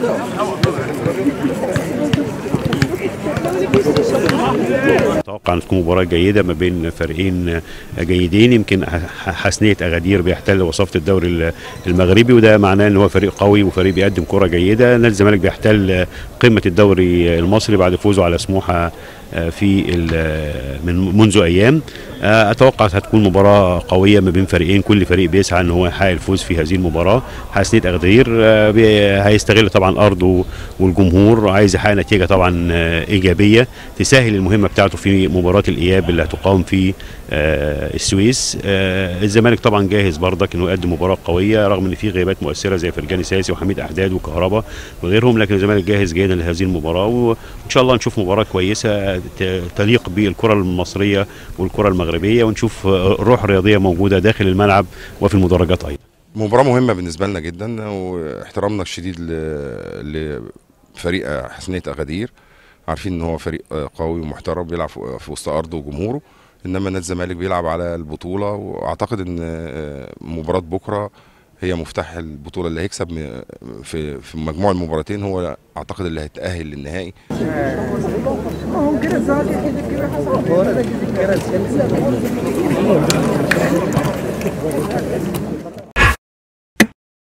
اتوقع ان تكون مباراه جيده ما بين فريقين جيدين يمكن حسنيه اغادير بيحتل وصافه الدوري المغربي وده معناه ان هو فريق قوي وفريق بيقدم كره جيده نادي الزمالك بيحتل قمه الدوري المصري بعد فوزه على سموحه في من منذ ايام اتوقع هتكون مباراه قويه ما بين فريقين كل فريق بيسعى ان هو يحقق الفوز في هذه المباراه حسنيه اغدير هيستغل طبعا ارضه والجمهور عايز يحقق نتيجه طبعا ايجابيه تسهل المهمه بتاعته في مباراه الاياب اللي هتقام في السويس الزمالك طبعا جاهز برضك انه يقدم مباراه قويه رغم ان في غيابات مؤثره زي فرجاني ساسي وحميد احداد وكهربا وغيرهم لكن الزمالك جاهز جدا لهذه المباراه وان شاء الله نشوف مباراه كويسه تليق بالكره المصريه والكره المغربيه ونشوف روح رياضيه موجوده داخل الملعب وفي المدرجات ايضا مباراه مهمه بالنسبه لنا جدا واحترامنا الشديد لفريق حسنيه اغادير عارفين ان هو فريق قوي ومحترم بيلعب في وسط ارضه وجمهوره انما نادي الزمالك بيلعب على البطوله واعتقد ان مباراه بكره هي مفتاح البطوله اللي هيكسب في في مجموع المباراتين هو اعتقد اللي هيتاهل للنهائي